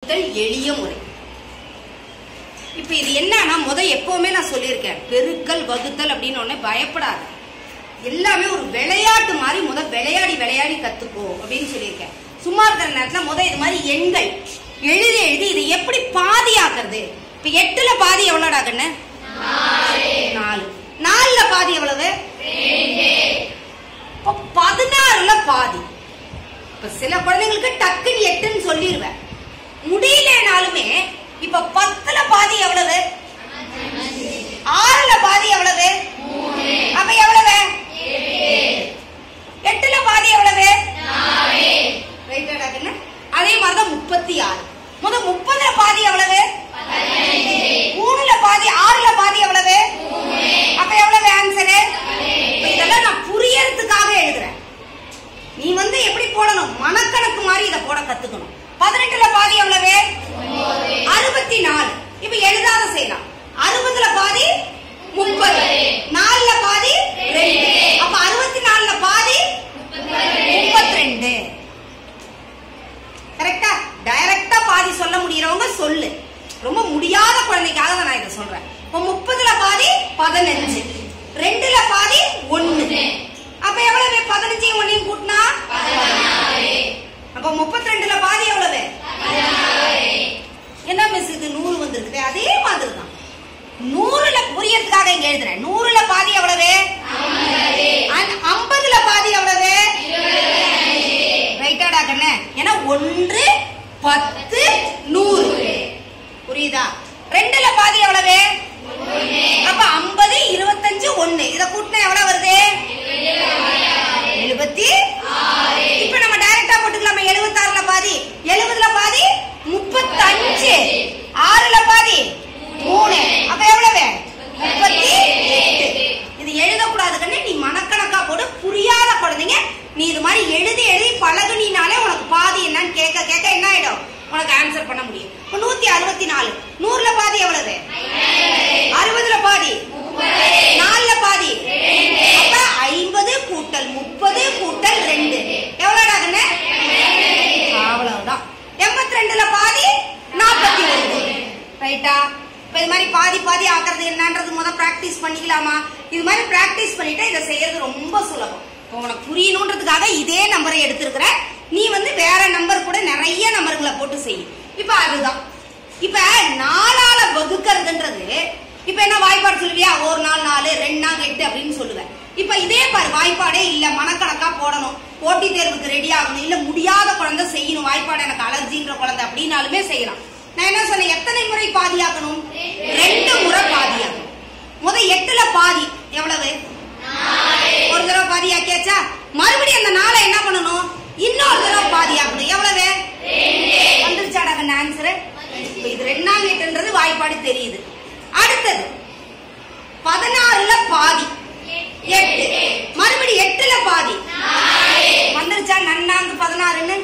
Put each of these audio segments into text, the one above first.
முதல் எளிய முறை இப்ப இது என்னன்னா முத எப்பவுமே நான் சொல்லியிருக்கேன் பெருக்கல் வகுத்தல் அப்படின்னு ஒண்ணு பயப்படாத எல்லாமே ஒரு விளையாட்டு மாதிரி முத விளையாடி விளையாடி கத்துக்கோ அப்படின்னு சொல்லியிருக்கேன் சும்மா இருக்கிற நேரத்துல முத இது மாதிரி எண்கள் எழுதி எழுதி இதை எப்படி பாதி ஆக்குறது இப்ப எட்டுல பாதி எவ்வளோடா கண்ணு நாலு நாலுல பாதி எவ்வளவு இப்ப பதினாறுல பாதி இப்ப சில குழந்தைங்களுக்கு டக்குன்னு எட்டுன்னு சொல்லிடுவேன் முடியலனாலுமே இப்ப பத்துல பாதி எவ்வளவு ஆறுல பாதி எவ்வளவு அப்ப எவ்வளவு எட்டுல பாதி எவ்வளவு ரைட்டாடா கண்ணு அதே மாதிரிதான் முப்பத்தி ஆறு முத முப்பதுல பாதி எவ்வளவு மூணுல பாதி ஆறுல பாதி எவ்வளவு அப்ப எவ்வளவு ஆன்சரு இதெல்லாம் நான் புரியறதுக்காக எழுதுறேன் நீ வந்து எப்படி போடணும் மனக்கணக்கு மாதிரி இதை போட கத்துக்கணும் பதினெட்டுல பாதி எவ்வளவு அறுபத்தி நாலு இப்ப எழுதாத செய்யலாம் அறுபதுல பாதி முப்பது நாலுல பாதி ரெண்டு அப்ப அறுபத்தி நாலுல பாதி முப்பத்தி ரெண்டு கரெக்டா டைரக்டா பாதி சொல்ல முடியறவங்க சொல்லு ரொம்ப முடியாத குழந்தைக்காக தான் நான் இதை சொல்றேன் இப்ப முப்பதுல பாதி பதினஞ்சு ரெண்டுல பாதி ஒண்ணு அப்ப எவ்வளவு பதினஞ்சையும் ஒன்னையும் கூட்டினா அப்ப முப்பத்தி ரெண்டுல பாதி எவ்வளவு என்ன மிஸ் இது நூறு வந்திருக்குது அதே மாதிரி தான் நூறுல புரியறதுக்காக இங்க எழுதுறேன் நூறுல பாதி எவ்வளவு அந்த ஐம்பதுல பாதி எவ்வளவு ரைட்டாடா கண்ணு ஏன்னா ஒன்று பத்து நூறு புரியுதா ரெண்டுல பாதி எவ்வளவு அப்ப ஐம்பது இருபத்தஞ்சு ஒண்ணு இத கூட்டினா எவ்வளவு வருது எழுபத்தி இப்ப நம்ம டைரக்டா போட்டுக்கலாமா எழுபத்தாறுல பாதி எழுபதுல பாதி முப்பத்தஞ்சு ஆறுல பாதி மூணு அப்ப எவ்வளவு முப்பத்தி எட்டு இது எழுதக்கூடாது கண்ணு நீ மனக்கணக்கா போடு புரியாத குழந்தைங்க நீ இது மாதிரி எழுதி எழுதி பழகுனினாலே உனக்கு பாதி என்னன்னு கேட்க கேட்க என்ன ஆயிடும் உனக்கு ஆன்சர் பண்ண முடியும் இப்ப நூத்தி அறுபத்தி நாலு நூறுல பாதி எவ்வளவு அறுபதுல பாதி நாலுல பாதி அப்ப ஐம்பது கூட்டல் முப்பது கூட்டல் ரெண்டு எவ்வளவுடா கண்ணு அவ்வளவுதான் எண்பத்தி ரெண்டுல பாதி நாற்பத்தி ஒன்று ரைட்டா இப்ப இது மாதிரி பாதி பாதி ஆக்குறது என்னன்றது முத பிராக்டிஸ் பண்ணிக்கலாமா இது மாதிரி பிராக்டிஸ் பண்ணிட்டா இதை செய்யறது ரொம்ப சுலபம் இப்போ உனக்கு புரியணுன்றதுக்காக இதே நம்பரை எடுத்திருக்கிற நீ வந்து வேற நம்பர் கூட நிறைய நம்பர்களை போட்டு செய் இப்ப அதுதான் இப்ப நாலால வகுக்கிறதுன்றது இப்ப என்ன வாய்ப்பாடு சொல்லுவியா ஒரு நாள் நாலு ரெண்டு நாள் எட்டு அப்படின்னு சொல்லுவேன் இப்ப இதே பாரு வாய்ப்பாடே இல்ல மனக்கணக்கா போடணும் போட்டித் தேர்வுக்கு ரெடி ஆகணும் இல்ல முடியாத குழந்தை செய்யணும் வாய்ப்பாடு எனக்கு அலர்ஜின்ற குழந்தை அப்படின்னாலுமே செய்யலாம் நான் என்ன சொன்னேன் எத்தனை முறை பாதியாக்கணும் ரெண்டு முறை பாதியாக்கணும் முத எட்டுல பாதி எவ்வளவு ஒரு தடவை பாதி ஆக்கியாச்சா மறுபடியும் அந்த நாளை என்ன பண்ணணும் இன்னொரு தடவை பாதி ஆக்கணும் எவ்வளவு வந்துருச்சாடா கண்ணு ஆன்சரு இப்ப இது ரெண்டாம் எட்டுன்றது வாய்ப்பாடு தெரியுது அடுத்தது பதினாறுல பாதி எட்டு மறுபடியும் எட்டுல பாதி வந்துருச்சா நன்னாந்து பதினாறுன்னு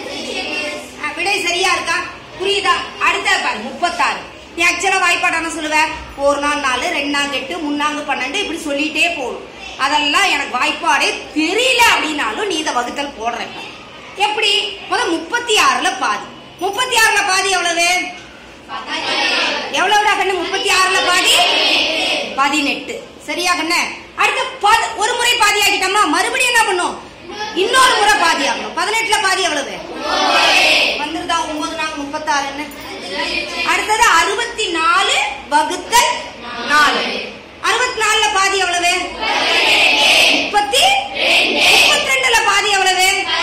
ஆ, விடை சரியா இருக்கா புரியுதா அடுத்தது பாரு முப்பத்தாறு நீ ஆக்சுவலா வாய்ப்பாடு என்ன சொல்லுவ ஒரு நாள் நாலு ரெண்டாங்க எட்டு முன்னாங்க பன்னெண்டு இப்படி சொல்லிட்டே போகணும் அதெல்லாம் எனக்கு வாய்ப்பாடே தெரியல அப்படின்னாலும் நீ இதை வகுத்தல் போடுற இப்ப. எப்படி முத முப்பத்தி ஆறுல பாதி முப்பத்தி ஆறுல பாதி எவ்வளவு எவ்வளவுடா கண்ணு முப்பத்தி ஆறுல பாதி பதினெட்டு சரியா கண்ணு அடுத்து பது- ஒரு முறை பாதி ஆக்கிட்டோமா மறுபடியும் என்ன பண்ணும் இன்னொரு முறை பாதி ஆகணும் பதினெட்டுல பாதி எவ்வளவு வந்துருதா ஒன்பது நாள் முப்பத்தாறுன்னு அடுத்தது அறுபத்தி நாலு வகுத்தல் நாலு அறுபத்தி நாலுல பாதி எவ்வளவு முப்பத்தி முப்பத்தி ரெண்டுல பாதி எவ்வளவு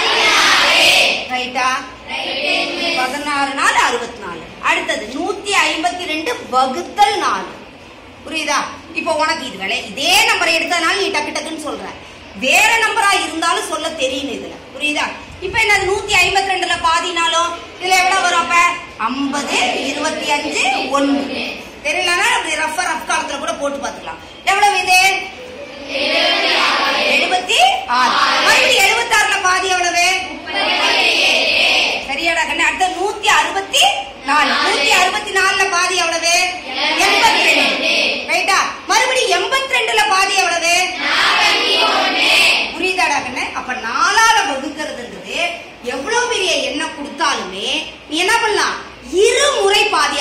ரைட்டா பதினாறு நாள் அறுபத்தி நாலு அடுத்தது நூத்தி ஐம்பத்தி ரெண்டு வகுத்தல் நாலு புரியுதா இப்போ உனக்கு இது வேலை இதே நம்பரை எடுத்ததுனால நீ டக்கு டக்குன்னு சொல்ற வேற நம்பரா இருந்தாலும் சொல்ல தெரியும் இதுல புரியுதா இப்போ என்னது நூத்தி ஐம்பத்தி ரெண்டுல பாதினாலும் இதுல எவ்வளவு வரும் அப்ப ஐம்பது இருபத்தி அஞ்சு ஒண்ணு தெரியலன்னா அப்படி ரஃபா ரஃப் காலத்துல கூட போட்டு பார்த்துக்கலாம் எவ்வளவு இது எழுபத்தி ஆறு மறுபடியும் எழுபத்தி ஆறுல பாதி எவ்வளவு சரியாடா கண்ணு அடுத்த நூத்தி அறுபத்தி நாலு நூத்தி அறுபத்தி நாலுல பாதி எவ்வளவு எண்பத்தி ரெண்டு ரைட்டா மறுபடியும் எண்பத்தி ரெண்டுல பாதி எவ்வளவு புரியுதாடா கண்ணு அப்ப நாலால வகுக்கிறதுன்றது எவ்வளவு பெரிய எண்ணெய் கொடுத்தாலுமே நீ என்ன பண்ணலாம்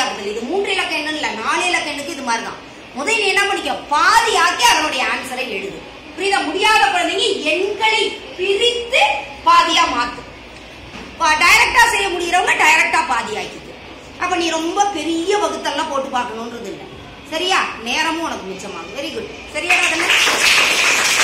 ஆக்குதல் இது மூன்று இலக்க எண்ணம் இல்ல நாலு இலக்க எண்ணுக்கு இது மாதிரிதான் முதல் நீ என்ன பண்ணிக்க பாதி ஆக்கி அதனுடைய ஆன்சரை எழுது புரியுதா முடியாத குழந்தைங்க எண்களை பிரித்து பாதியா மாத்து டைரக்டா செய்ய முடியறவங்க டைரக்டா பாதி ஆக்கிக்க அப்ப நீ ரொம்ப பெரிய வகுத்தெல்லாம் போட்டு பார்க்கணுன்றது இல்லை சரியா நேரமும் உனக்கு மிச்சமாகும் வெரி குட் சரியா கண்ணு